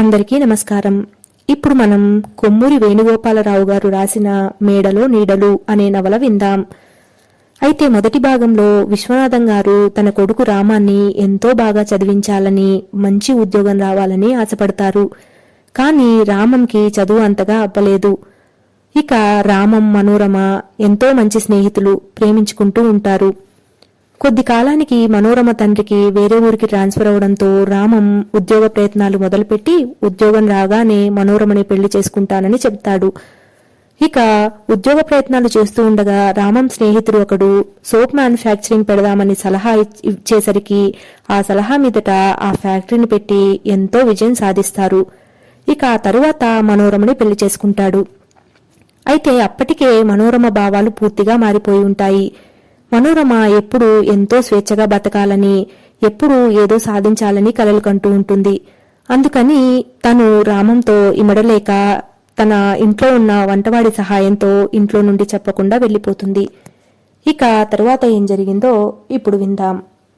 అందరికీ నమస్కారం ఇప్పుడు మనం కొమ్మూరి వేణుగోపాలరావు గారు రాసిన మేడలో నీడలు అనే నవల విందాం అయితే మొదటి భాగంలో విశ్వనాథం గారు తన కొడుకు రామాన్ని ఎంతో బాగా చదివించాలని మంచి ఉద్యోగం రావాలని ఆశపడతారు కానీ రామంకి చదువు అంతగా అవ్వలేదు ఇక రామం మనోరమ ఎంతో మంచి స్నేహితులు ప్రేమించుకుంటూ ఉంటారు కొద్ది కాలానికి మనోరమ తండ్రికి వేరే ఊరికి ట్రాన్స్ఫర్ అవడంతో రామం ఉద్యోగ ప్రయత్నాలు మొదలుపెట్టి ఉద్యోగం రాగానే మనోరమని పెళ్లి చేసుకుంటానని చెప్తాడు ఇక ఉద్యోగ ప్రయత్నాలు చేస్తూ ఉండగా రామం స్నేహితుడు ఒకడు సోప్ మ్యానుఫ్యాక్చరింగ్ పెడదామని సలహా ఇచ్- ఇచ్చేసరికి ఆ సలహా మీదట ఆ ఫ్యాక్టరీని పెట్టి ఎంతో విజయం సాధిస్తారు ఇక ఆ తరువాత మనోరమని పెళ్లి చేసుకుంటాడు అయితే అప్పటికే మనోరమ భావాలు పూర్తిగా మారిపోయి ఉంటాయి మనోరమ ఎప్పుడు ఎంతో స్వేచ్ఛగా బతకాలని ఎప్పుడు ఏదో సాధించాలని కలలు కంటూ ఉంటుంది అందుకని తను రామంతో ఇమడలేక తన ఇంట్లో ఉన్న వంటవాడి సహాయంతో ఇంట్లో నుండి చెప్పకుండా వెళ్ళిపోతుంది ఇక తరువాత ఏం జరిగిందో ఇప్పుడు విందాం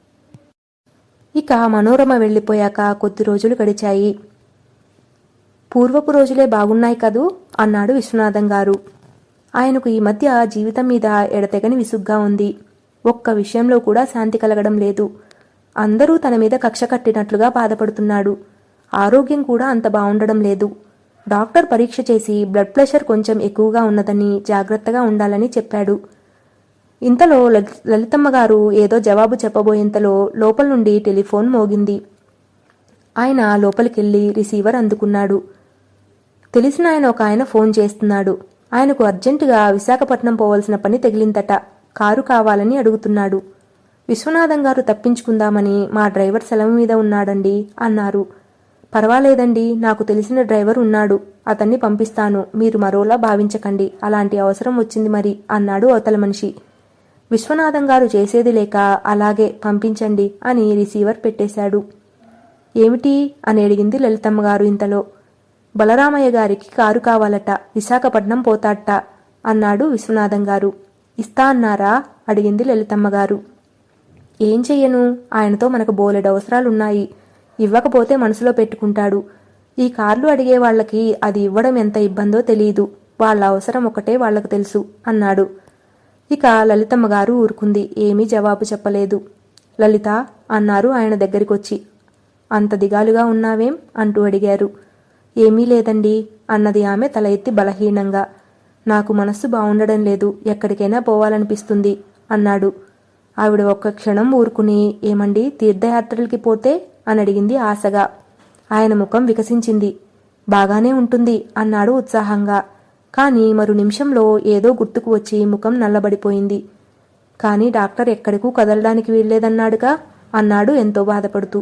ఇక మనోరమ వెళ్ళిపోయాక కొద్ది రోజులు గడిచాయి పూర్వపు రోజులే బాగున్నాయి కదూ అన్నాడు విశ్వనాథం గారు ఆయనకు ఈ మధ్య జీవితం మీద ఎడతెగని విసుగ్గా ఉంది ఒక్క విషయంలో కూడా శాంతి కలగడం లేదు అందరూ తన మీద కక్ష కట్టినట్లుగా బాధపడుతున్నాడు ఆరోగ్యం కూడా అంత బాగుండడం లేదు డాక్టర్ పరీక్ష చేసి బ్లడ్ ప్రెషర్ కొంచెం ఎక్కువగా ఉన్నదని జాగ్రత్తగా ఉండాలని చెప్పాడు ఇంతలో లలి- లలితమ్మ గారు ఏదో జవాబు చెప్పబోయేంతలో లోపల నుండి టెలిఫోన్ మోగింది ఆయన లోపలికెళ్ళి రిసీవర్ అందుకున్నాడు తెలిసిన ఆయన ఒక ఆయన ఫోన్ చేస్తున్నాడు ఆయనకు అర్జెంటుగా విశాఖపట్నం పోవలసిన పని తగిలిందట కారు కావాలని అడుగుతున్నాడు విశ్వనాథం గారు తప్పించుకుందామని మా డ్రైవర్ సెలవు మీద ఉన్నాడండి అన్నారు పర్వాలేదండి నాకు తెలిసిన డ్రైవర్ ఉన్నాడు అతన్ని పంపిస్తాను మీరు మరోలా భావించకండి అలాంటి అవసరం వచ్చింది మరి అన్నాడు అవతల మనిషి విశ్వనాథం గారు చేసేది లేక అలాగే పంపించండి అని రిసీవర్ పెట్టేశాడు ఏమిటి అని అడిగింది లలితమ్మ గారు ఇంతలో బలరామయ్య గారికి కారు కావాలట విశాఖపట్నం పోతాట అన్నాడు విశ్వనాథం గారు ఇస్తా అన్నారా అడిగింది లలితమ్మ గారు ఏం చెయ్యను ఆయనతో మనకు బోలెడు అవసరాలున్నాయి ఇవ్వకపోతే మనసులో పెట్టుకుంటాడు ఈ కార్లు అడిగే వాళ్ళకి అది ఇవ్వడం ఎంత ఇబ్బందో తెలియదు వాళ్ళ అవసరం ఒకటే వాళ్లకు తెలుసు అన్నాడు ఇక లలితమ్మ గారు ఊరుకుంది ఏమీ జవాబు చెప్పలేదు లలిత అన్నారు ఆయన దగ్గరికొచ్చి అంత దిగాలుగా ఉన్నావేం అంటూ అడిగారు ఏమీ లేదండి అన్నది ఆమె తల ఎత్తి బలహీనంగా నాకు మనస్సు బాగుండడం లేదు ఎక్కడికైనా పోవాలనిపిస్తుంది అన్నాడు ఆవిడ ఒక్క క్షణం ఊరుకుని ఏమండి తీర్థయాత్రలకి పోతే అని అడిగింది ఆశగా ఆయన ముఖం వికసించింది బాగానే ఉంటుంది అన్నాడు ఉత్సాహంగా కానీ మరు నిమిషంలో ఏదో గుర్తుకు వచ్చి ముఖం నల్లబడిపోయింది కానీ డాక్టర్ ఎక్కడికూ కదలడానికి వీల్లేదన్నాడుగా అన్నాడు ఎంతో బాధపడుతూ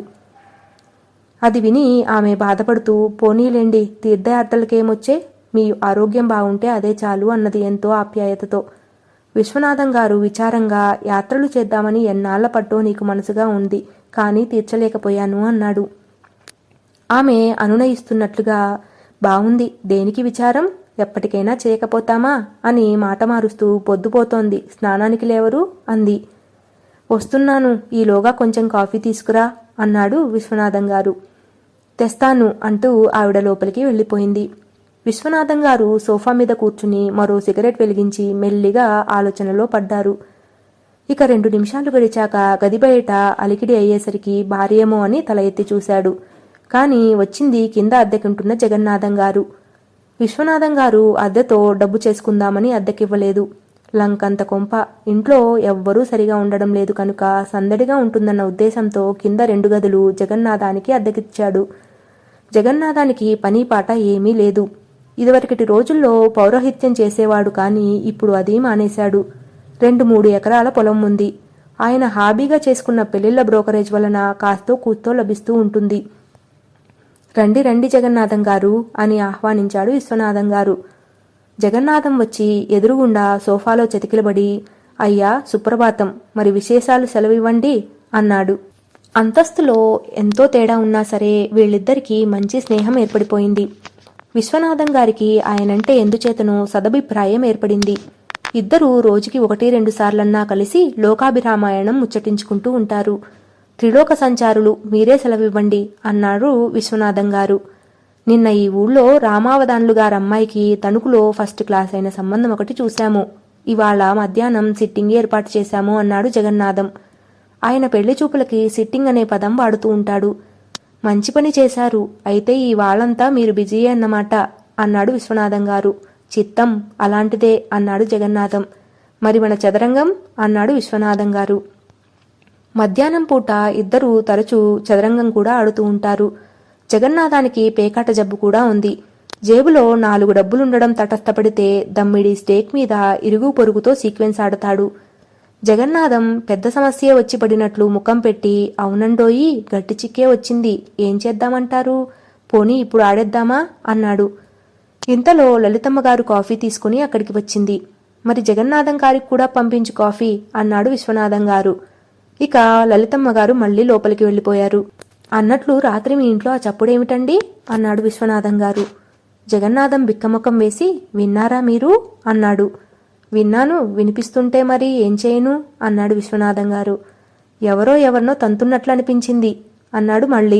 అది విని ఆమె బాధపడుతూ పోనీలేండి తీర్థయాత్రలకేమొచ్చే మీ ఆరోగ్యం బాగుంటే అదే చాలు అన్నది ఎంతో ఆప్యాయతతో విశ్వనాథం గారు విచారంగా యాత్రలు చేద్దామని ఎన్నాళ్ల పట్టో నీకు మనసుగా ఉంది కానీ తీర్చలేకపోయాను అన్నాడు ఆమె అనునయిస్తున్నట్లుగా బావుంది దేనికి విచారం ఎప్పటికైనా చేయకపోతామా అని మాట మారుస్తూ పొద్దుపోతోంది స్నానానికి లేవరు అంది వస్తున్నాను ఈలోగా కొంచెం కాఫీ తీసుకురా అన్నాడు విశ్వనాథం గారు తెస్తాను అంటూ ఆవిడ లోపలికి వెళ్ళిపోయింది విశ్వనాథం గారు సోఫా మీద కూర్చుని మరో సిగరెట్ వెలిగించి మెల్లిగా ఆలోచనలో పడ్డారు ఇక రెండు నిమిషాలు గడిచాక గది బయట అలికిడి అయ్యేసరికి భార్యేమో అని తల ఎత్తి చూశాడు కానీ వచ్చింది కింద అద్దెకుంటున్న జగన్నాథం గారు విశ్వనాథం గారు అద్దెతో డబ్బు చేసుకుందామని అద్దెకివ్వలేదు లంకంత కొంప ఇంట్లో ఎవ్వరూ సరిగా ఉండడం లేదు కనుక సందడిగా ఉంటుందన్న ఉద్దేశంతో కింద రెండు గదులు జగన్నాథానికి అద్దెకిచ్చాడు జగన్నాథానికి పని పాట ఏమీ లేదు ఇదివరకటి రోజుల్లో పౌరోహిత్యం చేసేవాడు కానీ ఇప్పుడు అది మానేశాడు రెండు మూడు ఎకరాల పొలం ఉంది ఆయన హాబీగా చేసుకున్న పెళ్లిళ్ల బ్రోకరేజ్ వలన కాస్తో కూస్తో లభిస్తూ ఉంటుంది రండి రండి జగన్నాథం గారు అని ఆహ్వానించాడు విశ్వనాథం గారు జగన్నాథం వచ్చి ఎదురుగుండా సోఫాలో చతికిలబడి అయ్యా సుప్రభాతం మరి విశేషాలు సెలవివ్వండి అన్నాడు అంతస్తులో ఎంతో తేడా ఉన్నా సరే వీళ్ళిద్దరికీ మంచి స్నేహం ఏర్పడిపోయింది విశ్వనాథం గారికి ఆయనంటే ఎందుచేతనో సదభిప్రాయం ఏర్పడింది ఇద్దరూ రోజుకి ఒకటి రెండు సార్లన్నా కలిసి లోకాభిరామాయణం ముచ్చటించుకుంటూ ఉంటారు త్రిలోక సంచారులు మీరే సెలవివ్వండి అన్నారు విశ్వనాథం గారు నిన్న ఈ ఊళ్ళో రామావదాన్లు గారి అమ్మాయికి తణుకులో ఫస్ట్ క్లాస్ అయిన సంబంధం ఒకటి చూశాము ఇవాళ మధ్యాహ్నం సిట్టింగ్ ఏర్పాటు చేశాము అన్నాడు జగన్నాథం ఆయన పెళ్లి చూపులకి సిట్టింగ్ అనే పదం వాడుతూ ఉంటాడు మంచి పని చేశారు అయితే ఈ వాళ్ళంతా మీరు బిజీ అన్నమాట అన్నాడు విశ్వనాథం గారు చిత్తం అలాంటిదే అన్నాడు జగన్నాథం మరి మన చదరంగం అన్నాడు విశ్వనాథం గారు మధ్యాహ్నం పూట ఇద్దరూ తరచూ చదరంగం కూడా ఆడుతూ ఉంటారు జగన్నాథానికి పేకాట జబ్బు కూడా ఉంది జేబులో నాలుగు డబ్బులుండడం తటస్థపడితే దమ్మిడి స్టేక్ మీద ఇరుగు పొరుగుతో సీక్వెన్స్ ఆడతాడు జగన్నాథం పెద్ద సమస్య వచ్చి పడినట్లు ముఖం పెట్టి అవునండోయి గట్టి చిక్కే వచ్చింది ఏం చేద్దామంటారు పోనీ ఇప్పుడు ఆడేద్దామా అన్నాడు ఇంతలో లలితమ్మ గారు కాఫీ తీసుకుని అక్కడికి వచ్చింది మరి జగన్నాథం గారికి కూడా పంపించు కాఫీ అన్నాడు విశ్వనాథం గారు ఇక లలితమ్మ గారు మళ్ళీ లోపలికి వెళ్ళిపోయారు అన్నట్లు రాత్రి మీ ఇంట్లో ఆ చప్పుడేమిటండి అన్నాడు విశ్వనాథం గారు జగన్నాథం బిక్కముఖం వేసి విన్నారా మీరు అన్నాడు విన్నాను వినిపిస్తుంటే మరి ఏం చేయను అన్నాడు విశ్వనాథం గారు ఎవరో ఎవరినో తంతున్నట్లు అనిపించింది అన్నాడు మళ్ళీ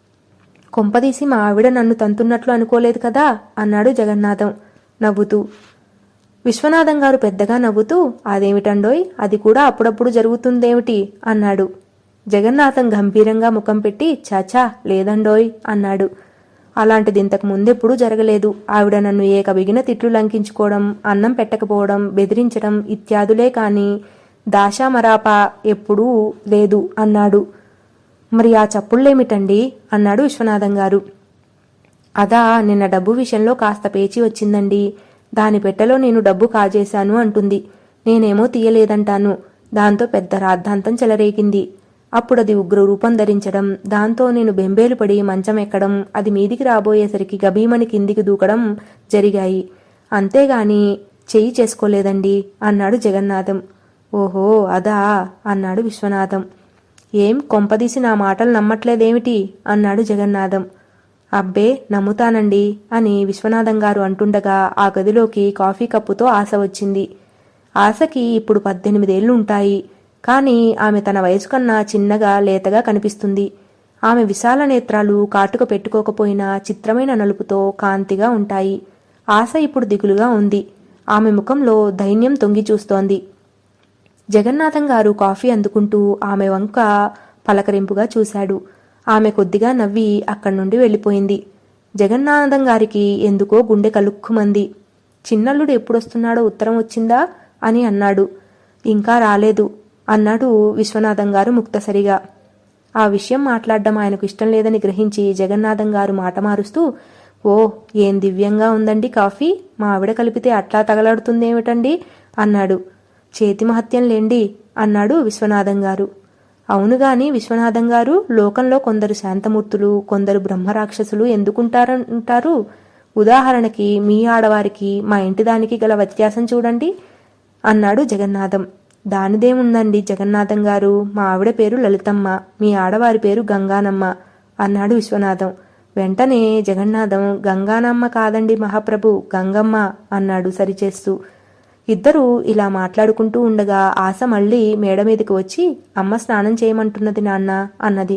కొంపదీసి మా ఆవిడ నన్ను తంతున్నట్లు అనుకోలేదు కదా అన్నాడు జగన్నాథం నవ్వుతూ విశ్వనాథం గారు పెద్దగా నవ్వుతూ అదేమిటండోయ్ అది కూడా అప్పుడప్పుడు జరుగుతుందేమిటి అన్నాడు జగన్నాథం గంభీరంగా ముఖం పెట్టి చాచా లేదండోయ్ అన్నాడు అలాంటిది ఇంతకు ముందెప్పుడూ జరగలేదు ఆవిడ నన్ను ఏకబిగిన తిట్లు లంకించుకోవడం అన్నం పెట్టకపోవడం బెదిరించడం ఇత్యాదులే కాని దాశామరాపా ఎప్పుడూ లేదు అన్నాడు మరి ఆ చప్పుళ్ళేమిటండి అన్నాడు విశ్వనాథం గారు అదా నిన్న డబ్బు విషయంలో కాస్త పేచి వచ్చిందండి దాని పెట్టెలో నేను డబ్బు కాజేశాను అంటుంది నేనేమో తీయలేదంటాను దాంతో పెద్ద రాద్ధాంతం చెలరేగింది అప్పుడు అది ఉగ్ర రూపం ధరించడం దాంతో నేను బెంబేలు పడి మంచం ఎక్కడం అది మీదికి రాబోయేసరికి గభీమని కిందికి దూకడం జరిగాయి అంతేగాని చెయ్యి చేసుకోలేదండి అన్నాడు జగన్నాథం ఓహో అదా అన్నాడు విశ్వనాథం ఏం కొంపదీసి నా మాటలు నమ్మట్లేదేమిటి అన్నాడు జగన్నాథం అబ్బే నమ్ముతానండి అని విశ్వనాథం గారు అంటుండగా ఆ గదిలోకి కాఫీ కప్పుతో ఆశ వచ్చింది ఆశకి ఇప్పుడు పద్దెనిమిదేళ్లు ఉంటాయి కానీ ఆమె తన వయసు కన్నా చిన్నగా లేతగా కనిపిస్తుంది ఆమె విశాల నేత్రాలు కాటుక పెట్టుకోకపోయినా చిత్రమైన నలుపుతో కాంతిగా ఉంటాయి ఆశ ఇప్పుడు దిగులుగా ఉంది ఆమె ముఖంలో దైన్యం తొంగి చూస్తోంది జగన్నాథం గారు కాఫీ అందుకుంటూ ఆమె వంక పలకరింపుగా చూశాడు ఆమె కొద్దిగా నవ్వి అక్కడి నుండి వెళ్ళిపోయింది జగన్నాథం గారికి ఎందుకో గుండె కలుక్కుమంది చిన్నల్లుడు ఎప్పుడొస్తున్నాడో ఉత్తరం వచ్చిందా అని అన్నాడు ఇంకా రాలేదు అన్నాడు విశ్వనాథం గారు ముక్తసరిగా ఆ విషయం మాట్లాడడం ఆయనకు ఇష్టం లేదని గ్రహించి జగన్నాథం గారు మాట మారుస్తూ ఓ ఏం దివ్యంగా ఉందండి కాఫీ మా ఆవిడ కలిపితే అట్లా తగలాడుతుందేమిటండి అన్నాడు చేతి మహత్యం లేండి అన్నాడు విశ్వనాథం గారు అవునుగాని విశ్వనాథం గారు లోకంలో కొందరు శాంతమూర్తులు కొందరు బ్రహ్మరాక్షసులు ఎందుకుంటారంటారు ఉదాహరణకి మీ ఆడవారికి మా ఇంటి దానికి గల వ్యత్యాసం చూడండి అన్నాడు జగన్నాథం దానిదేముందండి జగన్నాథం గారు మా ఆవిడ పేరు లలితమ్మ మీ ఆడవారి పేరు గంగానమ్మ అన్నాడు విశ్వనాథం వెంటనే జగన్నాథం గంగానమ్మ కాదండి మహాప్రభు గంగమ్మ అన్నాడు సరిచేస్తూ ఇద్దరూ ఇలా మాట్లాడుకుంటూ ఉండగా ఆశ మళ్ళీ మేడ మీదకి వచ్చి అమ్మ స్నానం చేయమంటున్నది నాన్న అన్నది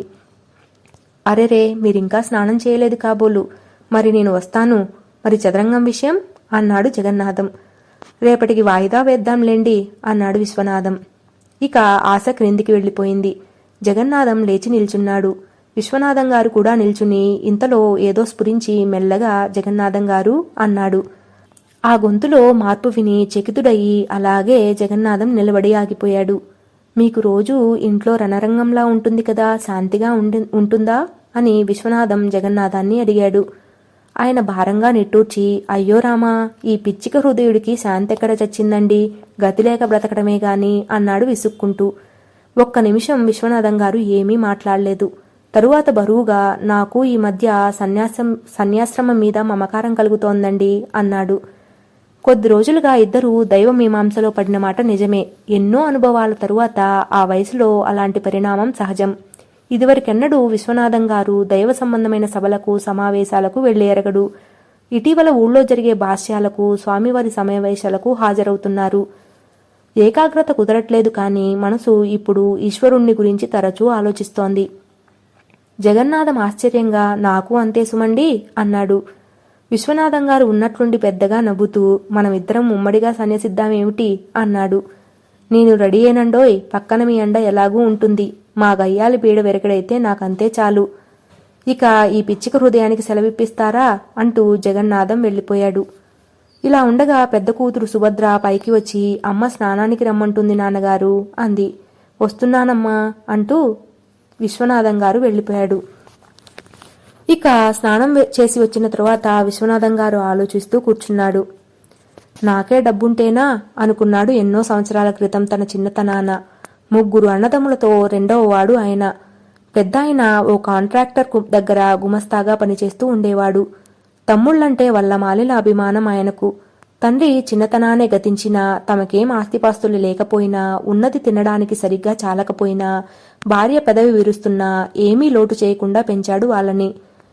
అరెరే మీరింకా స్నానం చేయలేదు కాబోలు మరి నేను వస్తాను మరి చదరంగం విషయం అన్నాడు జగన్నాథం రేపటికి వాయిదా వేద్దాంలేండి అన్నాడు విశ్వనాథం ఇక ఆశ క్రిందికి వెళ్ళిపోయింది జగన్నాథం లేచి నిల్చున్నాడు విశ్వనాథం గారు కూడా నిల్చుని ఇంతలో ఏదో స్ఫురించి మెల్లగా జగన్నాథం గారు అన్నాడు ఆ గొంతులో మార్పు విని చకితుడయి అలాగే జగన్నాథం నిలబడి ఆగిపోయాడు మీకు రోజు ఇంట్లో రణరంగంలా ఉంటుంది కదా శాంతిగా ఉండి- ఉంటుందా అని విశ్వనాథం జగన్నాథాన్ని అడిగాడు ఆయన భారంగా నిట్టూర్చి అయ్యో రామా ఈ పిచ్చిక హృదయుడికి శాంతెక్కడ చచ్చిందండి గతిలేక బ్రతకడమే గాని అన్నాడు విసుక్కుంటూ ఒక్క నిమిషం విశ్వనాథం గారు ఏమీ మాట్లాడలేదు తరువాత బరువుగా నాకు ఈ మధ్య సన్యాసం సన్యాశ్రమం మీద మమకారం కలుగుతోందండి అన్నాడు కొద్ది రోజులుగా ఇద్దరూ దైవ మీమాంసలో పడిన మాట నిజమే ఎన్నో అనుభవాల తరువాత ఆ వయసులో అలాంటి పరిణామం సహజం ఇదివరకెన్నడూ విశ్వనాథం గారు దైవ సంబంధమైన సభలకు సమావేశాలకు వెళ్ళేరగడు ఇటీవల ఊళ్ళో జరిగే భాష్యాలకు స్వామివారి సమావేశాలకు హాజరవుతున్నారు ఏకాగ్రత కుదరట్లేదు కానీ మనసు ఇప్పుడు ఈశ్వరుణ్ణి గురించి తరచూ ఆలోచిస్తోంది జగన్నాథం ఆశ్చర్యంగా నాకు అంతే సుమండి అన్నాడు విశ్వనాథం గారు ఉన్నట్లుండి పెద్దగా నవ్వుతూ మనమిద్దరం ఉమ్మడిగా సన్యసిద్దామేమిటి అన్నాడు నేను రెడీ అయినండోయ్ పక్కన మీ అండ ఎలాగూ ఉంటుంది మా గయ్యాలి పీడ వెరకడైతే నాకంతే చాలు ఇక ఈ పిచ్చిక హృదయానికి సెలవిప్పిస్తారా అంటూ జగన్నాథం వెళ్ళిపోయాడు ఇలా ఉండగా పెద్ద కూతురు సుభద్ర పైకి వచ్చి అమ్మ స్నానానికి రమ్మంటుంది నాన్నగారు అంది వస్తున్నానమ్మా అంటూ విశ్వనాథం గారు వెళ్ళిపోయాడు ఇక స్నానం వె- చేసి వచ్చిన తరువాత విశ్వనాథం గారు ఆలోచిస్తూ కూర్చున్నాడు నాకే డబ్బుంటేనా అనుకున్నాడు ఎన్నో సంవత్సరాల క్రితం తన చిన్నతనాన ముగ్గురు అన్నదమ్ములతో రెండవ వాడు ఆయన పెద్ద ఆయన ఓ కాంట్రాక్టర్ కు- దగ్గర గుమస్తాగా పనిచేస్తూ ఉండేవాడు తమ్ముళ్ళంటే వల్ల మాలిన అభిమానం ఆయనకు తండ్రి చిన్నతనానే గతించినా తమకేం ఆస్తిపాస్తులు లేకపోయినా ఉన్నది తినడానికి సరిగ్గా చాలకపోయినా భార్య పెదవి విరుస్తున్నా ఏమీ లోటు చేయకుండా పెంచాడు వాళ్ళని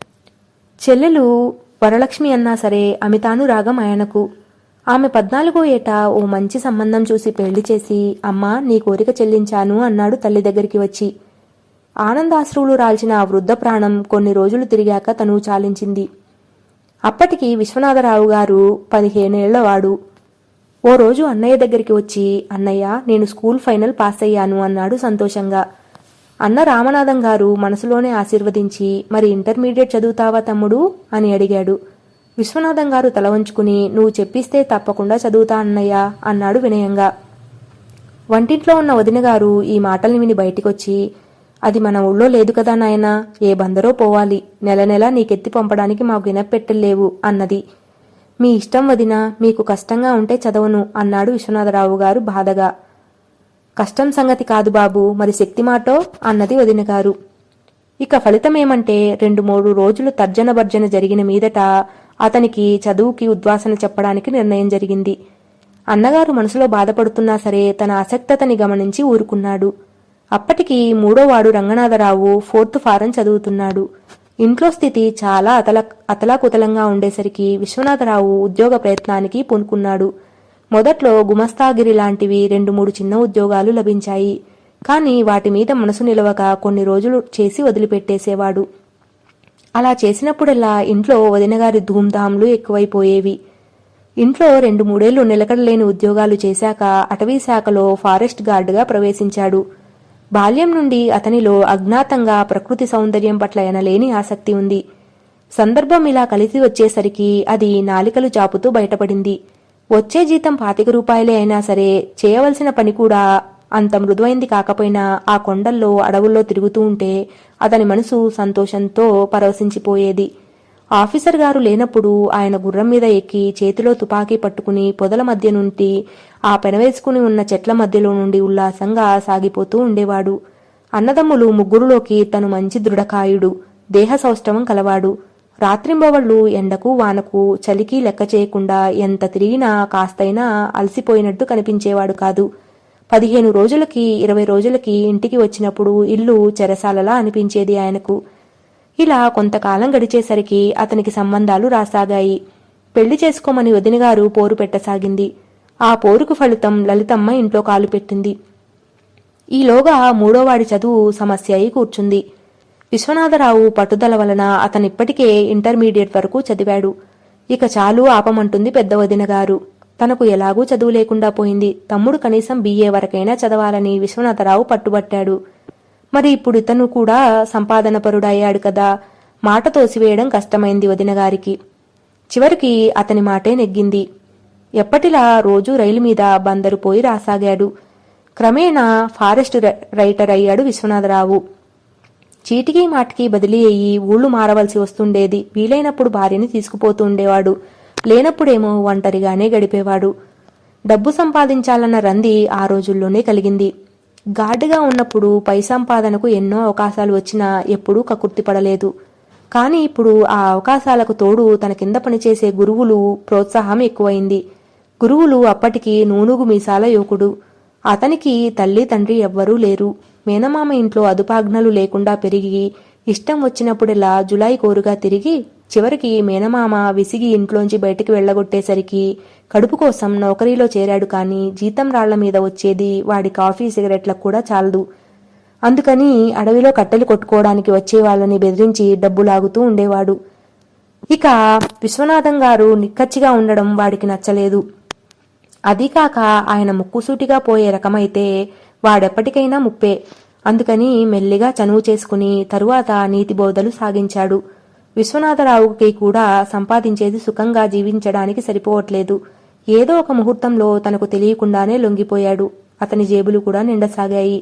చెల్లెలు వరలక్ష్మి అన్నా సరే అమితానురాగం ఆయనకు ఆమె పద్నాలుగో ఏట ఓ మంచి సంబంధం చూసి పెళ్లి చేసి అమ్మా నీ కోరిక చెల్లించాను అన్నాడు తల్లి దగ్గరికి వచ్చి ఆనందాశ్రువులు రాల్చిన ఆ వృద్ధ ప్రాణం కొన్ని రోజులు తిరిగాక తను చాలించింది అప్పటికి విశ్వనాథరావు గారు పదిహేనేళ్లవాడు ఓ రోజు అన్నయ్య దగ్గరికి వచ్చి అన్నయ్య నేను స్కూల్ ఫైనల్ పాస్ అయ్యాను అన్నాడు సంతోషంగా అన్న రామనాథం గారు మనసులోనే ఆశీర్వదించి మరి ఇంటర్మీడియట్ చదువుతావా తమ్ముడు అని అడిగాడు విశ్వనాథం గారు తల వంచుకుని నువ్వు చెప్పిస్తే తప్పకుండా చదువుతా అన్నయ్య అన్నాడు వినయంగా వంటింట్లో ఉన్న వదిన గారు ఈ మాటల్ని విని బయటికొచ్చి అది మన ఊళ్ళో లేదు కదా నాయనా ఏ బందరో పోవాలి నెల నెల నీకెత్తి పంపడానికి మాకు గినపెట్టెల్లేవు అన్నది మీ ఇష్టం వదిన మీకు కష్టంగా ఉంటే చదవను అన్నాడు విశ్వనాథరావు గారు బాధగా కష్టం సంగతి కాదు బాబు మరి శక్తి మాటో అన్నది వదిన గారు ఇక ఫలితమేమంటే రెండు మూడు రోజులు తర్జన భర్జన జరిగిన మీదట అతనికి చదువుకి ఉద్వాసన చెప్పడానికి నిర్ణయం జరిగింది అన్నగారు మనసులో బాధపడుతున్నా సరే తన ఆసక్తతని గమనించి ఊరుకున్నాడు అప్పటికి మూడోవాడు రంగనాథరావు ఫోర్త్ ఫారం చదువుతున్నాడు ఇంట్లో స్థితి చాలా అతల అతలాకుతలంగా ఉండేసరికి విశ్వనాథరావు ఉద్యోగ ప్రయత్నానికి పూనుకున్నాడు మొదట్లో గుమస్తాగిరి లాంటివి రెండు మూడు చిన్న ఉద్యోగాలు లభించాయి కానీ వాటి మీద మనసు నిలవక కొన్ని రోజులు చేసి వదిలిపెట్టేసేవాడు అలా చేసినప్పుడల్లా ఇంట్లో వదినగారి ధూమ్ధాంలు ఎక్కువైపోయేవి ఇంట్లో రెండు మూడేళ్లు నిలకడలేని ఉద్యోగాలు చేశాక అటవీ శాఖలో ఫారెస్ట్ గార్డుగా ప్రవేశించాడు బాల్యం నుండి అతనిలో అజ్ఞాతంగా ప్రకృతి సౌందర్యం పట్ల ఎనలేని ఆసక్తి ఉంది సందర్భం ఇలా కలిసి వచ్చేసరికి అది నాలికలు చాపుతూ బయటపడింది వచ్చే జీతం పాతిక రూపాయలే అయినా సరే చేయవలసిన పని కూడా అంత మృదువైంది కాకపోయినా ఆ కొండల్లో అడవుల్లో తిరుగుతూ ఉంటే అతని మనసు సంతోషంతో పరవశించిపోయేది ఆఫీసర్ గారు లేనప్పుడు ఆయన గుర్రం మీద ఎక్కి చేతిలో తుపాకీ పట్టుకుని పొదల మధ్య నుండి ఆ పెనవేసుకుని ఉన్న చెట్ల మధ్యలో నుండి ఉల్లాసంగా సాగిపోతూ ఉండేవాడు అన్నదమ్ములు ముగ్గురులోకి తను మంచి దృఢకాయుడు దేహ సౌష్ఠవం కలవాడు రాత్రింబవళ్ళు ఎండకు వానకు చలికి లెక్క చేయకుండా ఎంత తిరిగినా కాస్తైనా అలసిపోయినట్టు కనిపించేవాడు కాదు పదిహేను రోజులకి ఇరవై రోజులకి ఇంటికి వచ్చినప్పుడు ఇల్లు చెరసాలలా అనిపించేది ఆయనకు ఇలా కొంతకాలం గడిచేసరికి అతనికి సంబంధాలు రాసాగాయి పెళ్లి చేసుకోమని వదినగారు పోరు పెట్టసాగింది ఆ పోరుకు ఫలితం లలితమ్మ ఇంట్లో కాలు పెట్టింది ఈలోగా మూడోవాడి చదువు సమస్య అయి కూర్చుంది విశ్వనాథరావు పట్టుదల వలన అతనిప్పటికే ఇంటర్మీడియట్ వరకు చదివాడు ఇక చాలు ఆపమంటుంది పెద్ద వదిన గారు తనకు ఎలాగూ చదువు లేకుండా పోయింది తమ్ముడు కనీసం బీఏ వరకైనా చదవాలని విశ్వనాథరావు పట్టుబట్టాడు మరి ఇప్పుడు ఇతను కూడా సంపాదన పరుడయ్యాడు కదా మాట తోసివేయడం కష్టమైంది వదిన గారికి చివరికి అతని మాటే నెగ్గింది ఎప్పటిలా రోజూ రైలు మీద బందరు పోయి రాసాగాడు క్రమేణా ఫారెస్ట్ రై- రైటర్ అయ్యాడు విశ్వనాథరావు చీటికి మాటికి బదిలీ అయ్యి ఊళ్ళు మారవలసి వస్తుండేది వీలైనప్పుడు భార్యని తీసుకుపోతూ ఉండేవాడు లేనప్పుడేమో ఒంటరిగానే గడిపేవాడు డబ్బు సంపాదించాలన్న రంది ఆ రోజుల్లోనే కలిగింది గార్డుగా ఉన్నప్పుడు పై సంపాదనకు ఎన్నో అవకాశాలు వచ్చినా ఎప్పుడూ కకుర్తిపడలేదు కానీ ఇప్పుడు ఆ అవకాశాలకు తోడు తన కింద పనిచేసే గురువులు ప్రోత్సాహం ఎక్కువైంది గురువులు అప్పటికి నూనుగు మీసాల యువకుడు అతనికి తల్లి తండ్రి ఎవ్వరూ లేరు మేనమామ ఇంట్లో అదుపాజ్ఞలు లేకుండా పెరిగి ఇష్టం వచ్చినప్పుడెల్లా జులాయి కోరుగా తిరిగి చివరికి మేనమామ విసిగి ఇంట్లోంచి బయటికి వెళ్లగొట్టేసరికి కడుపు కోసం నౌకరీలో చేరాడు కానీ జీతం రాళ్ల మీద వచ్చేది వాడి కాఫీ సిగరెట్లకు కూడా చాలదు అందుకని అడవిలో కట్టెలు కొట్టుకోవడానికి వచ్చే వాళ్ళని బెదిరించి డబ్బు లాగుతూ ఉండేవాడు ఇక విశ్వనాథం గారు నిక్కచ్చిగా ఉండడం వాడికి నచ్చలేదు అదీకాక ఆయన ముక్కుసూటిగా పోయే రకమైతే వాడెప్పటికైనా ముప్పే అందుకని మెల్లిగా చనువు చేసుకుని తరువాత నీతి బోధలు సాగించాడు విశ్వనాథరావుకి కూడా సంపాదించేది సుఖంగా జీవించడానికి సరిపోవట్లేదు ఏదో ఒక ముహూర్తంలో తనకు తెలియకుండానే లొంగిపోయాడు అతని జేబులు కూడా నిండసాగాయి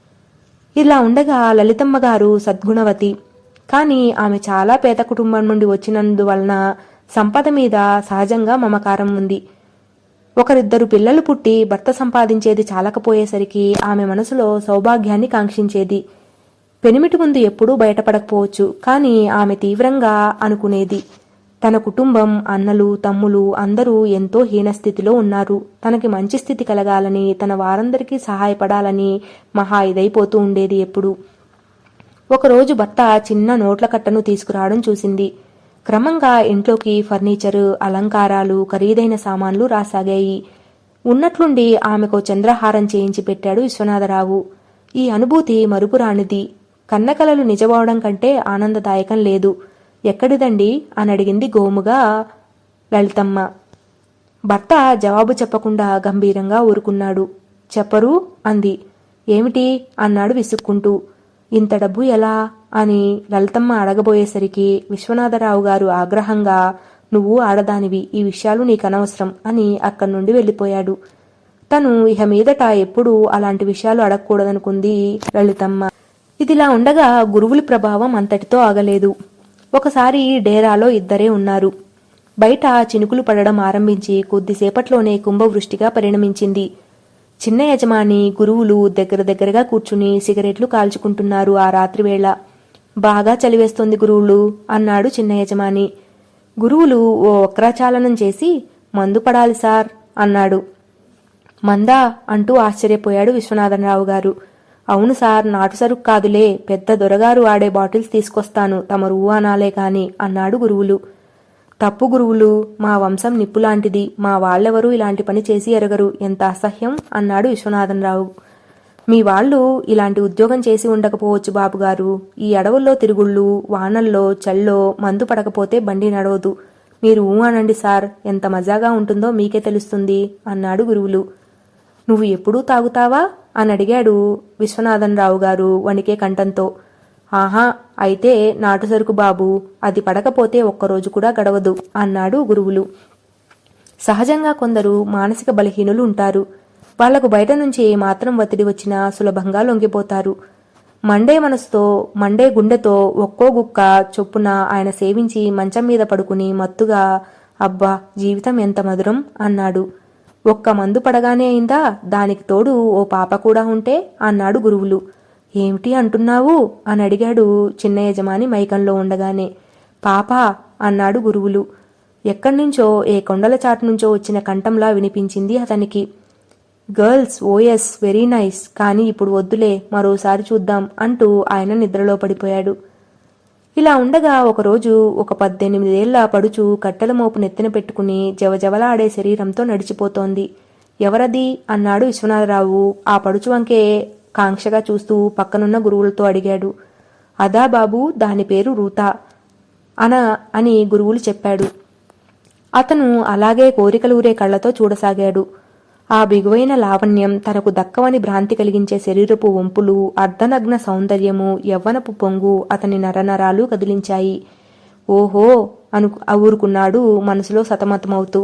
ఇలా ఉండగా లలితమ్మ గారు సద్గుణవతి కానీ ఆమె చాలా పేద కుటుంబం నుండి వచ్చినందువలన సంపద మీద సహజంగా మమకారం ఉంది ఒకరిద్దరు పిల్లలు పుట్టి భర్త సంపాదించేది చాలకపోయేసరికి ఆమె మనసులో సౌభాగ్యాన్ని కాంక్షించేది పెనిమిటి ముందు ఎప్పుడూ బయటపడకపోవచ్చు కానీ ఆమె తీవ్రంగా అనుకునేది తన కుటుంబం అన్నలు తమ్ములు అందరూ ఎంతో హీనస్థితిలో ఉన్నారు తనకి మంచి స్థితి కలగాలని తన వారందరికీ సహాయపడాలని మహా ఇదైపోతూ ఉండేది ఎప్పుడు ఒకరోజు భర్త చిన్న నోట్ల కట్టను తీసుకురావడం చూసింది క్రమంగా ఇంట్లోకి ఫర్నిచరు అలంకారాలు ఖరీదైన సామాన్లు రాసాగాయి ఉన్నట్లుండి ఆమెకు చంద్రహారం చేయించి పెట్టాడు విశ్వనాథరావు ఈ అనుభూతి మరుపురానిది కన్నకలలు నిజమవడం కంటే ఆనందదాయకం లేదు ఎక్కడిదండి అని అడిగింది గోముగా లలితమ్మ భర్త జవాబు చెప్పకుండా గంభీరంగా ఊరుకున్నాడు చెప్పరు అంది ఏమిటి అన్నాడు విసుక్కుంటూ ఇంత డబ్బు ఎలా అని లలితమ్మ అడగబోయేసరికి విశ్వనాథరావు గారు ఆగ్రహంగా నువ్వు ఆడదానివి ఈ విషయాలు నీకనవసరం అని అక్కడి నుండి వెళ్ళిపోయాడు తను ఇహ మీదట ఎప్పుడూ అలాంటి విషయాలు అడగకూడదనుకుంది లలితమ్మ ఇదిలా ఉండగా గురువుల ప్రభావం అంతటితో ఆగలేదు ఒకసారి డేరాలో ఇద్దరే ఉన్నారు బయట చినుకులు పడడం ఆరంభించి కొద్దిసేపట్లోనే కుంభవృష్టిగా పరిణమించింది చిన్న యజమాని గురువులు దగ్గర దగ్గరగా కూర్చుని సిగరెట్లు కాల్చుకుంటున్నారు ఆ రాత్రి వేళ బాగా చలివేస్తోంది గురువులు అన్నాడు చిన్న యజమాని గురువులు ఓ వక్రాచాలనం చేసి మందు పడాలి సార్ అన్నాడు మందా అంటూ ఆశ్చర్యపోయాడు విశ్వనాథరావు గారు అవును సార్ నాటు సరుకు కాదులే పెద్ద దొరగారు ఆడే బాటిల్స్ తీసుకొస్తాను తమరు ఊ అనాలే కాని అన్నాడు గురువులు తప్పు గురువులు మా వంశం నిప్పులాంటిది మా వాళ్ళెవరూ ఇలాంటి పని చేసి ఎరగరు ఎంత అసహ్యం అన్నాడు విశ్వనాథనరావు మీ వాళ్ళు ఇలాంటి ఉద్యోగం చేసి ఉండకపోవచ్చు బాబుగారు ఈ అడవుల్లో తిరుగుళ్ళు వానల్లో చల్లో మందు పడకపోతే బండి నడవదు మీరు ఊ అనండి సార్ ఎంత మజాగా ఉంటుందో మీకే తెలుస్తుంది అన్నాడు గురువులు నువ్వు ఎప్పుడూ తాగుతావా అని అడిగాడు విశ్వనాథన్ గారు వణికే కంఠంతో ఆహా అయితే నాటు సరుకు బాబు అది పడకపోతే ఒక్కరోజు కూడా గడవదు అన్నాడు గురువులు సహజంగా కొందరు మానసిక బలహీనులు ఉంటారు వాళ్లకు బయట నుంచి మాత్రం ఒత్తిడి వచ్చినా సులభంగా లొంగిపోతారు మండే మనసుతో మండే గుండెతో ఒక్కో గుక్క చొప్పున ఆయన సేవించి మంచం మీద పడుకుని మత్తుగా అబ్బా జీవితం ఎంత మధురం అన్నాడు ఒక్క మందు పడగానే అయిందా దానికి తోడు ఓ పాప కూడా ఉంటే అన్నాడు గురువులు ఏమిటి అంటున్నావు అని అడిగాడు చిన్న యజమాని మైకంలో ఉండగానే పాప అన్నాడు గురువులు ఎక్కడ్నుంచో ఏ కొండల చాటు నుంచో వచ్చిన కంఠంలా వినిపించింది అతనికి గర్ల్స్ ఓఎస్ వెరీ నైస్ కానీ ఇప్పుడు వద్దులే మరోసారి చూద్దాం అంటూ ఆయన నిద్రలో పడిపోయాడు ఇలా ఉండగా ఒకరోజు ఒక పద్దెనిమిదేళ్ల పడుచు కట్టెల మోపు నెత్తిన పెట్టుకుని జవజవలాడే శరీరంతో నడిచిపోతోంది ఎవరది అన్నాడు విశ్వనాథరావు ఆ పడుచు వంకే కాంక్షగా చూస్తూ పక్కనున్న గురువులతో అడిగాడు అదా బాబు దాని పేరు రూతా అన అని గురువులు చెప్పాడు అతను అలాగే కోరికలూరే కళ్లతో చూడసాగాడు ఆ బిగువైన లావణ్యం తనకు దక్కవని భ్రాంతి కలిగించే శరీరపు వంపులు అర్ధనగ్న సౌందర్యము యవ్వనపు పొంగు అతని నరనరాలు కదిలించాయి ఓహో అను ఊరుకున్నాడు మనసులో సతమతమవుతూ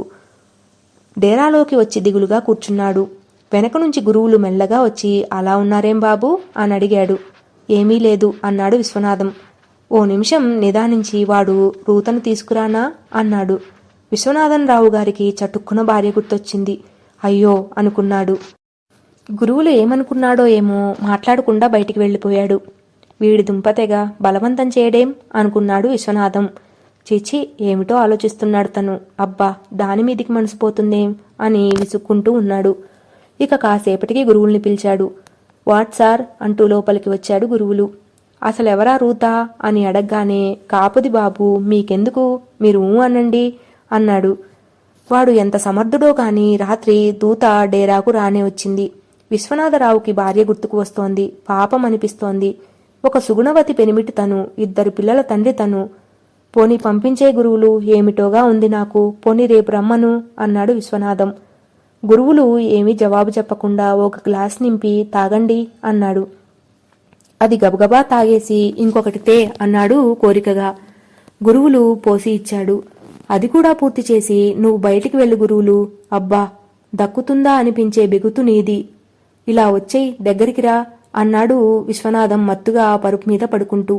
డేరాలోకి వచ్చి దిగులుగా కూర్చున్నాడు వెనక నుంచి గురువులు మెల్లగా వచ్చి అలా ఉన్నారేం బాబు అని అడిగాడు ఏమీ లేదు అన్నాడు విశ్వనాథం ఓ నిమిషం నిదానించి వాడు రూతను తీసుకురానా అన్నాడు విశ్వనాథన్ రావు గారికి చటుక్కున భార్య గుర్తొచ్చింది అయ్యో అనుకున్నాడు గురువులు ఏమనుకున్నాడో ఏమో మాట్లాడకుండా బయటికి వెళ్ళిపోయాడు వీడి దుంపతెగ బలవంతం చేయడేం అనుకున్నాడు విశ్వనాథం చిచి ఏమిటో ఆలోచిస్తున్నాడు తను అబ్బా దాని మీదికి మనసిపోతుందేం అని విసుక్కుంటూ ఉన్నాడు ఇక కాసేపటికి గురువుల్ని పిలిచాడు వాట్ సార్ అంటూ లోపలికి వచ్చాడు గురువులు అసలెవరా రూతా అని అడగగానే కాపుది బాబు మీకెందుకు మీరు ఊ అనండి అన్నాడు వాడు ఎంత సమర్థుడో కాని రాత్రి దూత డేరాకు రానే వచ్చింది విశ్వనాథరావుకి భార్య గుర్తుకు వస్తోంది పాపం అనిపిస్తోంది ఒక సుగుణవతి పెనిమిటి తను ఇద్దరు పిల్లల తండ్రి తను పోని పంపించే గురువులు ఏమిటోగా ఉంది నాకు పోని రేపు రమ్మను అన్నాడు విశ్వనాథం గురువులు ఏమీ జవాబు చెప్పకుండా ఒక గ్లాస్ నింపి తాగండి అన్నాడు అది గబగబా తాగేసి ఇంకొకటి తే అన్నాడు కోరికగా గురువులు పోసి ఇచ్చాడు అది కూడా పూర్తి చేసి నువ్వు బయటికి వెళ్ళు గురువులు అబ్బా దక్కుతుందా అనిపించే బిగుతు నీది ఇలా వచ్చేయ్ దగ్గరికి రా అన్నాడు విశ్వనాథం మత్తుగా పరుపు మీద పడుకుంటూ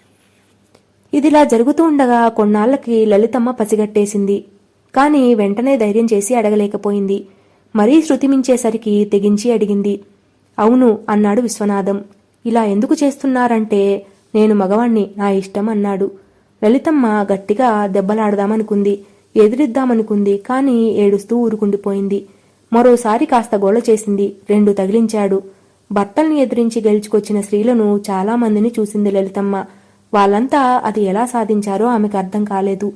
ఇదిలా జరుగుతూ ఉండగా కొన్నాళ్లకి లలితమ్మ పసిగట్టేసింది కాని వెంటనే ధైర్యం చేసి అడగలేకపోయింది మరీ శృతి మించేసరికి తెగించి అడిగింది అవును అన్నాడు విశ్వనాథం ఇలా ఎందుకు చేస్తున్నారంటే నేను మగవాణ్ణి నా ఇష్టం అన్నాడు లలితమ్మ గట్టిగా దెబ్బలాడదామనుకుంది ఎదిరిద్దామనుకుంది కాని ఏడుస్తూ ఊరుకుండిపోయింది మరోసారి కాస్త గోళ చేసింది రెండు తగిలించాడు భర్తల్ని ఎదిరించి గెలుచుకొచ్చిన స్త్రీలను చాలా మందిని చూసింది లలితమ్మ వాళ్ళంతా అది ఎలా సాధించారో ఆమెకు అర్థం కాలేదు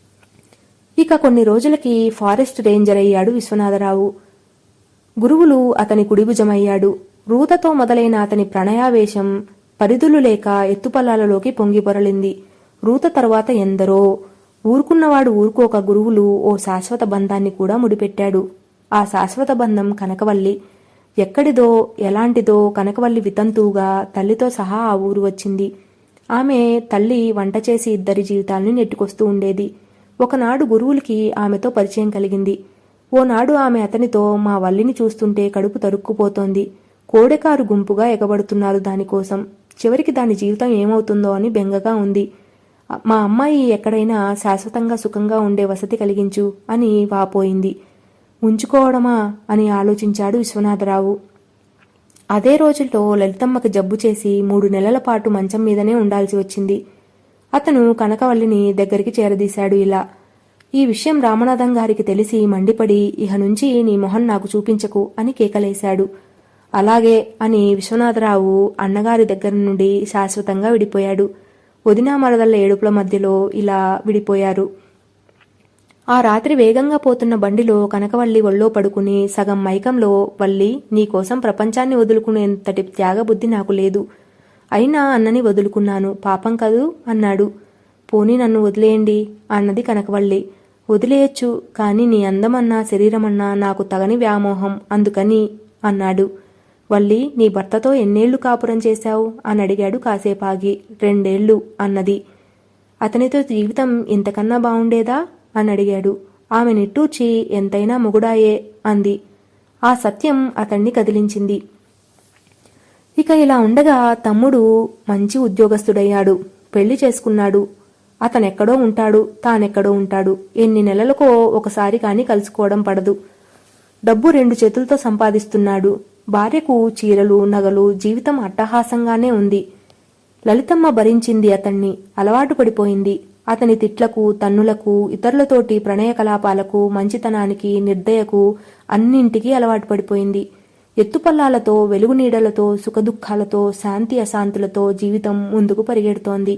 ఇక కొన్ని రోజులకి ఫారెస్ట్ రేంజర్ అయ్యాడు విశ్వనాథరావు గురువులు అతని కుడిభుజమయ్యాడు రూతతో మొదలైన అతని ప్రణయావేశం పరిధులు లేక ఎత్తుపల్లాలలోకి పొంగిపొరలింది రూత తరువాత ఎందరో ఊరుకున్నవాడు ఊరుకోక గురువులు ఓ శాశ్వత బంధాన్ని కూడా ముడిపెట్టాడు ఆ శాశ్వత బంధం కనకవల్లి ఎక్కడిదో ఎలాంటిదో కనకవల్లి వితంతువుగా తల్లితో సహా ఆ ఊరు వచ్చింది ఆమె తల్లి వంట చేసి ఇద్దరి జీవితాల్ని నెట్టుకొస్తూ ఉండేది ఒకనాడు గురువులకి ఆమెతో పరిచయం కలిగింది ఓనాడు ఆమె అతనితో మా వల్లిని చూస్తుంటే కడుపు తరుక్కుపోతోంది కోడెకారు గుంపుగా ఎగబడుతున్నారు దానికోసం చివరికి దాని జీవితం ఏమవుతుందో అని బెంగగా ఉంది మా అమ్మాయి ఎక్కడైనా శాశ్వతంగా సుఖంగా ఉండే వసతి కలిగించు అని వాపోయింది ఉంచుకోవడమా అని ఆలోచించాడు విశ్వనాథరావు అదే రోజుల్లో లలితమ్మకి జబ్బు చేసి మూడు నెలల పాటు మంచం మీదనే ఉండాల్సి వచ్చింది అతను కనకవల్లిని దగ్గరికి చేరదీశాడు ఇలా ఈ విషయం రామనాథం గారికి తెలిసి మండిపడి ఇహ నుంచి నీ మొహం నాకు చూపించకు అని కేకలేశాడు అలాగే అని విశ్వనాథరావు అన్నగారి దగ్గర నుండి శాశ్వతంగా విడిపోయాడు వదినా మరదళ్ళ ఏడుపుల మధ్యలో ఇలా విడిపోయారు ఆ రాత్రి వేగంగా పోతున్న బండిలో కనకవల్లి ఒళ్ళో పడుకుని సగం మైకంలో వల్లి నీకోసం ప్రపంచాన్ని వదులుకునేంతటి త్యాగబుద్ధి నాకు లేదు అయినా అన్నని వదులుకున్నాను పాపం కదూ అన్నాడు పోనీ నన్ను వదిలేయండి అన్నది కనకవల్లి వదిలేయచ్చు కాని నీ అందమన్నా శరీరమన్నా నాకు తగని వ్యామోహం అందుకని అన్నాడు వల్లి నీ భర్తతో ఎన్నేళ్లు కాపురం చేశావు అని అడిగాడు కాసేపాగి రెండేళ్లు అన్నది అతనితో జీవితం ఇంతకన్నా బావుండేదా అని అడిగాడు ఆమె నిట్టూర్చి ఎంతైనా మొగుడాయే అంది ఆ సత్యం అతన్ని కదిలించింది ఇక ఇలా ఉండగా తమ్ముడు మంచి ఉద్యోగస్తుడయ్యాడు పెళ్లి చేసుకున్నాడు అతనెక్కడో ఉంటాడు తానెక్కడో ఉంటాడు ఎన్ని నెలలకో ఒకసారి కాని కలుసుకోవడం పడదు డబ్బు రెండు చేతులతో సంపాదిస్తున్నాడు భార్యకు చీరలు నగలు జీవితం అట్టహాసంగానే ఉంది లలితమ్మ భరించింది అతన్ని అలవాటు పడిపోయింది అతని తిట్లకు తన్నులకు ఇతరులతోటి ప్రణయ కలాపాలకు మంచితనానికి నిర్దయకు అన్నింటికీ అలవాటు పడిపోయింది ఎత్తుపల్లాలతో వెలుగు నీడలతో సుఖదుఖాలతో శాంతి అశాంతులతో జీవితం ముందుకు పరిగెడుతోంది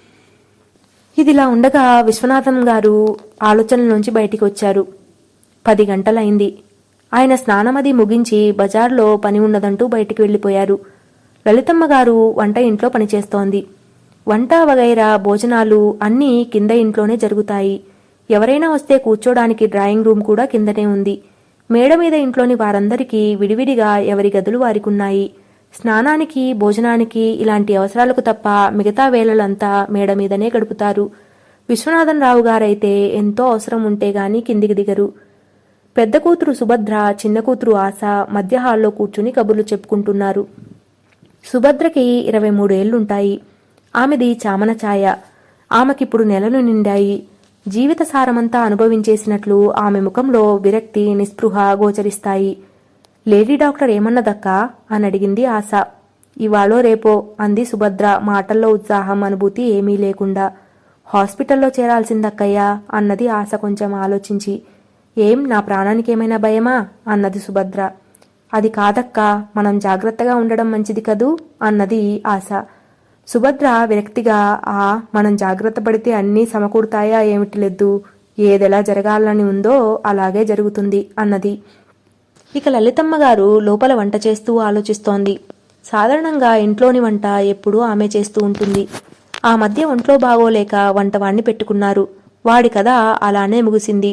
ఇదిలా ఉండగా విశ్వనాథం గారు ఆలోచనలోంచి బయటికి వచ్చారు పది గంటలైంది ఆయన స్నానమది ముగించి బజార్లో పని ఉన్నదంటూ బయటికి వెళ్ళిపోయారు లలితమ్మ గారు వంట ఇంట్లో పనిచేస్తోంది వంట వగైరా భోజనాలు అన్నీ కింద ఇంట్లోనే జరుగుతాయి ఎవరైనా వస్తే కూర్చోడానికి డ్రాయింగ్ రూమ్ కూడా కిందనే ఉంది మేడ మీద ఇంట్లోని వారందరికీ విడివిడిగా ఎవరి గదులు వారికున్నాయి స్నానానికి భోజనానికి ఇలాంటి అవసరాలకు తప్ప మిగతా వేళలంతా మేడ మీదనే గడుపుతారు విశ్వనాథన్ రావు గారైతే ఎంతో అవసరం ఉంటే గాని కిందికి దిగరు పెద్ద కూతురు సుభద్ర చిన్న కూతురు ఆశ మధ్య హాల్లో కూర్చుని కబుర్లు చెప్పుకుంటున్నారు సుభద్రకి ఇరవై మూడేళ్లుంటాయి ఆమెది చామన ఛాయ ఆమెకిప్పుడు నెలలు నిండాయి జీవిత సారమంతా అనుభవించేసినట్లు ఆమె ముఖంలో విరక్తి నిస్పృహ గోచరిస్తాయి లేడీ డాక్టర్ ఏమన్నదక్కా అని అడిగింది ఆశ ఇవాళో రేపో అంది సుభద్ర మాటల్లో ఉత్సాహం అనుభూతి ఏమీ లేకుండా హాస్పిటల్లో చేరాల్సిందక్కయ్యా అన్నది ఆశ కొంచెం ఆలోచించి ఏం నా ప్రాణానికి ఏమైనా భయమా అన్నది సుభద్ర అది కాదక్కా మనం జాగ్రత్తగా ఉండడం మంచిది కదూ అన్నది ఆశ సుభద్ర విరక్తిగా ఆ మనం జాగ్రత్త పడితే అన్నీ సమకూడతాయా ఏమిటి లేదు ఏదెలా జరగాలని ఉందో అలాగే జరుగుతుంది అన్నది ఇక లలితమ్మ గారు లోపల వంట చేస్తూ ఆలోచిస్తోంది సాధారణంగా ఇంట్లోని వంట ఎప్పుడూ ఆమె చేస్తూ ఉంటుంది ఆ మధ్య ఒంట్లో బాగోలేక వంటవాణ్ణి పెట్టుకున్నారు వాడి కథ అలానే ముగిసింది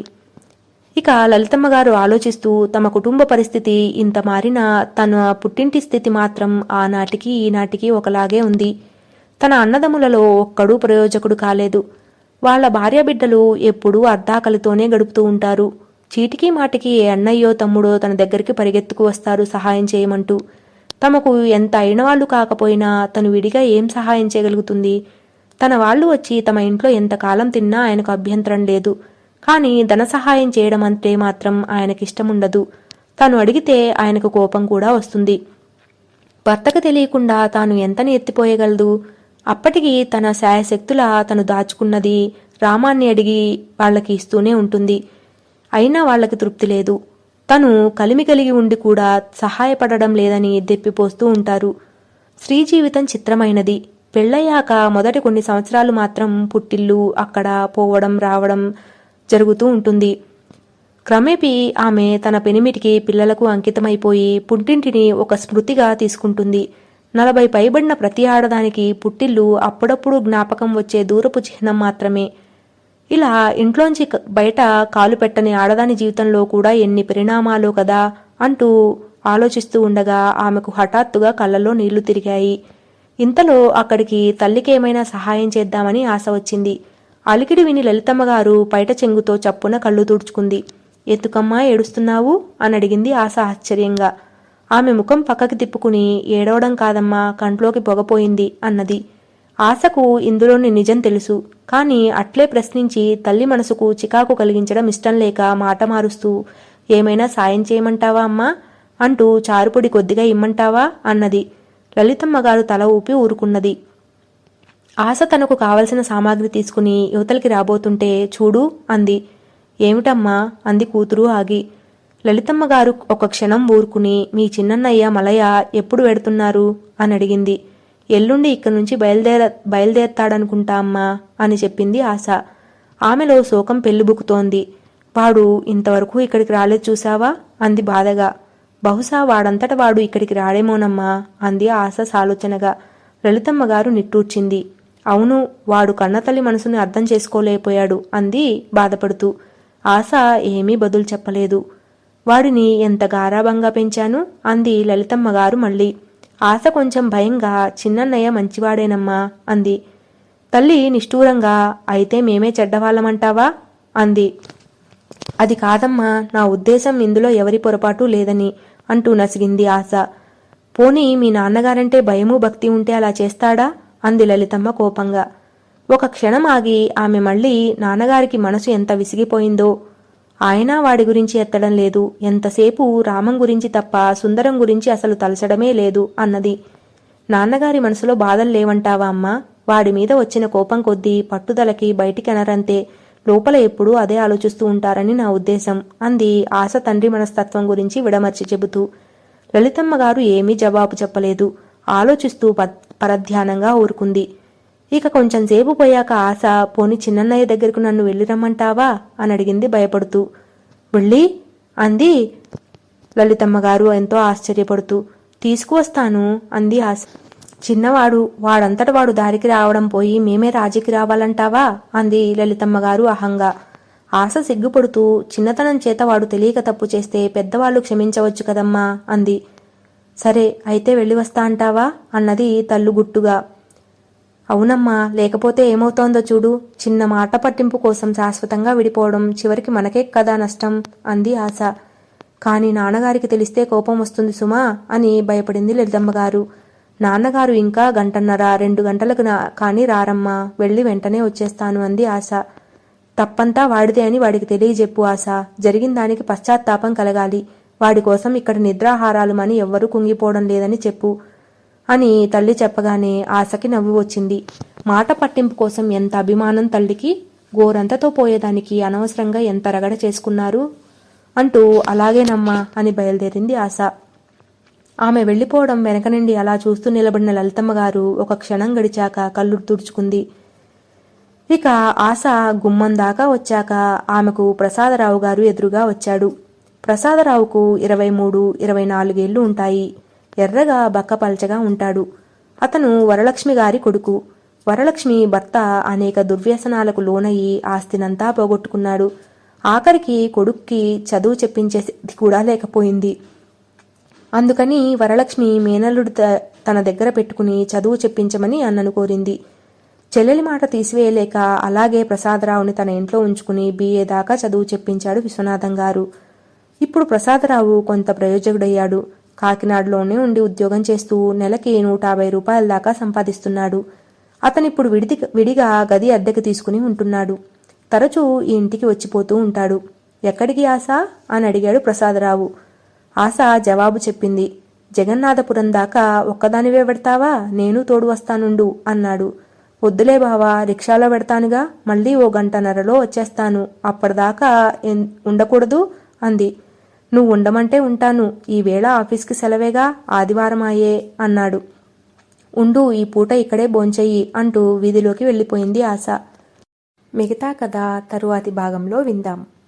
ఇక లలితమ్మ గారు ఆలోచిస్తూ తమ కుటుంబ పరిస్థితి ఇంత మారినా తన పుట్టింటి స్థితి మాత్రం ఆనాటికి ఈనాటికి ఒకలాగే ఉంది తన అన్నదమ్ములలో ఒక్కడూ ప్రయోజకుడు కాలేదు వాళ్ళ భార్యాబిడ్డలు ఎప్పుడూ అర్ధాకలితోనే గడుపుతూ ఉంటారు చీటికి మాటికి ఏ అన్నయ్యో తమ్ముడో తన దగ్గరికి పరిగెత్తుకు వస్తారు సహాయం చేయమంటూ తమకు ఎంత అయిన వాళ్ళు కాకపోయినా తను విడిగా ఏం సహాయం చేయగలుగుతుంది తన వాళ్ళు వచ్చి తమ ఇంట్లో ఎంతకాలం తిన్నా ఆయనకు అభ్యంతరం లేదు కానీ ధన సహాయం చేయడం అంటే మాత్రం ఆయనకిష్టముండదు తాను అడిగితే ఆయనకు కోపం కూడా వస్తుంది భర్తకు తెలియకుండా తాను ఎంతని ఎత్తిపోయగలదు అప్పటికి తన శాయశక్తుల తను దాచుకున్నది రామాన్ని అడిగి వాళ్ళకి ఇస్తూనే ఉంటుంది అయినా వాళ్ళకి తృప్తి లేదు తను కలిమి కలిగి ఉండి కూడా సహాయపడడం లేదని దెప్పిపోస్తూ ఉంటారు స్త్రీ జీవితం చిత్రమైనది పెళ్ళయ్యాక మొదటి కొన్ని సంవత్సరాలు మాత్రం పుట్టిల్లు అక్కడ పోవడం రావడం జరుగుతూ ఉంటుంది క్రమేపీ ఆమె తన పెనిమిటికి పిల్లలకు అంకితమైపోయి పుట్టింటిని ఒక స్మృతిగా తీసుకుంటుంది నలభై పైబడిన ప్రతి ఆడదానికి పుట్టిల్లు అప్పుడప్పుడు జ్ఞాపకం వచ్చే దూరపు చిహ్నం మాత్రమే ఇలా ఇంట్లోంచి క- బయట కాలు పెట్టని ఆడదాని జీవితంలో కూడా ఎన్ని పరిణామాలు కదా అంటూ ఆలోచిస్తూ ఉండగా ఆమెకు హఠాత్తుగా కళ్ళలో నీళ్లు తిరిగాయి ఇంతలో అక్కడికి తల్లికి ఏమైనా సహాయం చేద్దామని ఆశ వచ్చింది అలికిడి విని లలితమ్మ గారు పైట చెంగుతో చప్పున కళ్ళు తుడుచుకుంది ఎత్తుకమ్మా ఏడుస్తున్నావు అని అడిగింది ఆశ ఆశ్చర్యంగా ఆమె ముఖం పక్కకి తిప్పుకుని ఏడవడం కాదమ్మా కంట్లోకి పొగపోయింది అన్నది ఆశకు ఇందులోని నిజం తెలుసు కాని అట్లే ప్రశ్నించి తల్లి మనసుకు చికాకు కలిగించడం ఇష్టం లేక మాట మారుస్తూ ఏమైనా సాయం చేయమంటావా అమ్మా అంటూ చారుపొడి కొద్దిగా ఇమ్మంటావా అన్నది లలితమ్మ గారు తల ఊపి ఊరుకున్నది ఆశ తనకు కావలసిన సామాగ్రి తీసుకుని యువతలకి రాబోతుంటే చూడు అంది ఏమిటమ్మా అంది కూతురు ఆగి లలితమ్మ గారు ఒక క్షణం ఊరుకుని మీ చిన్నన్నయ్య మలయ ఎప్పుడు వెడుతున్నారు అని అడిగింది ఎల్లుండి ఇక్కడి నుంచి బయలుదేర బయలుదేరతాడనుకుంటా అమ్మా అని చెప్పింది ఆశ ఆమెలో శోకం పెళ్లిబుకుతోంది వాడు ఇంతవరకు ఇక్కడికి రాలేదు చూసావా అంది బాధగా బహుశా వాడంతట వాడు ఇక్కడికి రాడేమోనమ్మా అంది ఆశ సాలోచనగా లలితమ్మ గారు నిట్టూర్చింది అవును వాడు కన్నతల్లి మనసుని అర్థం చేసుకోలేకపోయాడు అంది బాధపడుతూ ఆశ ఏమీ బదులు చెప్పలేదు వాడిని ఎంత గారాబంగా పెంచాను అంది లలితమ్మ గారు మళ్ళీ ఆశ కొంచెం భయంగా చిన్నన్నయ్య మంచివాడేనమ్మా అంది తల్లి నిష్ఠూరంగా అయితే మేమే చెడ్డవాళ్ళమంటావా అంది అది కాదమ్మా నా ఉద్దేశం ఇందులో ఎవరి పొరపాటు లేదని అంటూ నసిగింది ఆశ పోనీ మీ నాన్నగారంటే భయము భక్తి ఉంటే అలా చేస్తాడా అంది లలితమ్మ కోపంగా ఒక క్షణం ఆగి ఆమె మళ్ళీ నాన్నగారికి మనసు ఎంత విసిగిపోయిందో ఆయన వాడి గురించి ఎత్తడం లేదు ఎంతసేపు రామం గురించి తప్ప సుందరం గురించి అసలు తలచడమే లేదు అన్నది నాన్నగారి మనసులో బాధలు లేవంటావా అమ్మా వాడి మీద వచ్చిన కోపం కొద్దీ పట్టుదలకి బయటికి అనరంతే లోపల ఎప్పుడూ అదే ఆలోచిస్తూ ఉంటారని నా ఉద్దేశం అంది ఆశ తండ్రి మనస్తత్వం గురించి విడమర్చి చెబుతూ లలితమ్మ గారు ఏమీ జవాబు చెప్పలేదు ఆలోచిస్తూ ప- పరధ్యానంగా ఊరుకుంది ఇక కొంచెం సేపు పోయాక ఆశ పోని చిన్నన్నయ్య దగ్గరకు నన్ను వెళ్ళి రమ్మంటావా అని అడిగింది భయపడుతూ వెళ్ళి అంది లలితమ్మ గారు ఎంతో ఆశ్చర్యపడుతూ తీసుకువస్తాను అంది ఆశ చిన్నవాడు వాడంతట వాడు దారికి రావడం పోయి మేమే రాజీకి రావాలంటావా అంది లలితమ్మ గారు అహంగా ఆశ సిగ్గుపడుతూ చిన్నతనం చేత వాడు తెలియక తప్పు చేస్తే పెద్దవాళ్ళు క్షమించవచ్చు కదమ్మా అంది సరే అయితే వెళ్ళి వస్తా అంటావా అన్నది తల్లు గుట్టుగా అవునమ్మా లేకపోతే ఏమవుతోందో చూడు చిన్న మాట పట్టింపు కోసం శాశ్వతంగా విడిపోవడం చివరికి మనకే కదా నష్టం అంది ఆశ కాని నాన్నగారికి తెలిస్తే కోపం వస్తుంది సుమా అని భయపడింది లలితమ్మగారు నాన్నగారు ఇంకా గంటన్నర రెండు గంటలకు నా కానీ రారమ్మా వెళ్ళి వెంటనే వచ్చేస్తాను అంది ఆశ తప్పంతా వాడిదే అని వాడికి తెలియజెప్పు ఆశ జరిగిన దానికి పశ్చాత్తాపం కలగాలి వాడి కోసం ఇక్కడ నిద్రాహారాలు మని ఎవ్వరూ కుంగిపోవడం లేదని చెప్పు అని తల్లి చెప్పగానే ఆశకి నవ్వు వచ్చింది మాట పట్టింపు కోసం ఎంత అభిమానం తల్లికి గోరంతతో పోయేదానికి అనవసరంగా ఎంత రగడ చేసుకున్నారు అంటూ అలాగేనమ్మా అని బయలుదేరింది ఆశ ఆమె వెళ్ళిపోవడం వెనక నుండి అలా చూస్తూ నిలబడిన లలితమ్మ గారు ఒక క్షణం గడిచాక కళ్ళు తుడుచుకుంది ఇక ఆశ గుమ్మం దాకా వచ్చాక ఆమెకు ప్రసాదరావు గారు ఎదురుగా వచ్చాడు ప్రసాదరావుకు ఇరవై మూడు ఇరవై నాలుగేళ్లు ఉంటాయి ఎర్రగా బక్కపల్చగా ఉంటాడు అతను వరలక్ష్మి గారి కొడుకు వరలక్ష్మి భర్త అనేక దుర్వ్యసనాలకు లోనయ్యి ఆస్తినంతా పోగొట్టుకున్నాడు ఆఖరికి కొడుక్కి చదువు చెప్పించే శక్తి కూడా లేకపోయింది అందుకని వరలక్ష్మి మేనల్లుడు త- తన దగ్గర పెట్టుకుని చదువు చెప్పించమని అన్నను కోరింది చెల్లెలి మాట తీసివేయలేక అలాగే ప్రసాదరావుని తన ఇంట్లో ఉంచుకుని బీఏ దాకా చదువు చెప్పించాడు విశ్వనాథం గారు ఇప్పుడు ప్రసాదరావు కొంత ప్రయోజకుడయ్యాడు కాకినాడలోనే ఉండి ఉద్యోగం చేస్తూ నెలకి నూట యాభై రూపాయల దాకా సంపాదిస్తున్నాడు అతనిప్పుడు విడిది విడిగా గది అద్దెకు తీసుకుని ఉంటున్నాడు తరచూ ఈ ఇంటికి వచ్చిపోతూ ఉంటాడు ఎక్కడికి ఆశ అని అడిగాడు ప్రసాదరావు ఆశ జవాబు చెప్పింది జగన్నాథపురం దాకా ఒక్కదానివే పెడతావా నేను తోడు వస్తానుండు అన్నాడు వద్దులే బావా రిక్షాలో పెడతానుగా మళ్ళీ ఓ గంటన్నరలో వచ్చేస్తాను అప్పటిదాకా ఎన్- ఉండకూడదు అంది నువ్వు ఉండమంటే ఉంటాను ఈ వేళ ఆఫీస్కి సెలవేగా ఆదివారమాయే అన్నాడు ఉండు ఈ పూట ఇక్కడే భోంచెయ్యి అంటూ వీధిలోకి వెళ్ళిపోయింది ఆశ మిగతా కథ తరువాతి భాగంలో విందాం